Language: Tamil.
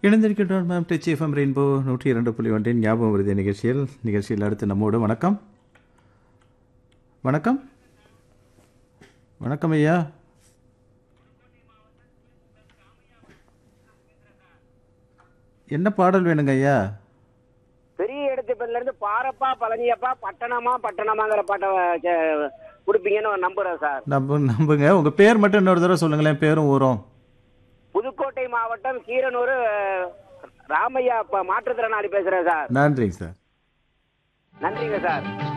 இணைந்திருக்கின்றோம் மேம் டச் எஃப்எம் ரெயின்போ நூற்றி இரண்டு புள்ளி ஒன்றின் ஞாபகம் விருது நிகழ்ச்சியில் நிகழ்ச்சியில் அடுத்து நம்மோடு வணக்கம் வணக்கம் வணக்கம் ஐயா என்ன பாடல் வேணுங்க ஐயா பெரிய இடத்து பேர்ல இருந்து பாரப்பா பழனியப்பா பட்டணமா பட்டணமாங்கிற பாட்டை சே- கொடுப்பீங்கன்னு நம்புறேன் சார் நம்ப நம்புங்க உங்கள் பேர் மட்டும் இன்னொரு தடவை சொல்லுங்களேன் பேரும் ஊரும் புதுக்கோட்டை மாவட்டம் கீரனூர் அஹ், ராமையா ப- மாற்றுத்திறனாளி பேசுறேன் சார் நன்றிங்க சார் நன்றிங்க சார்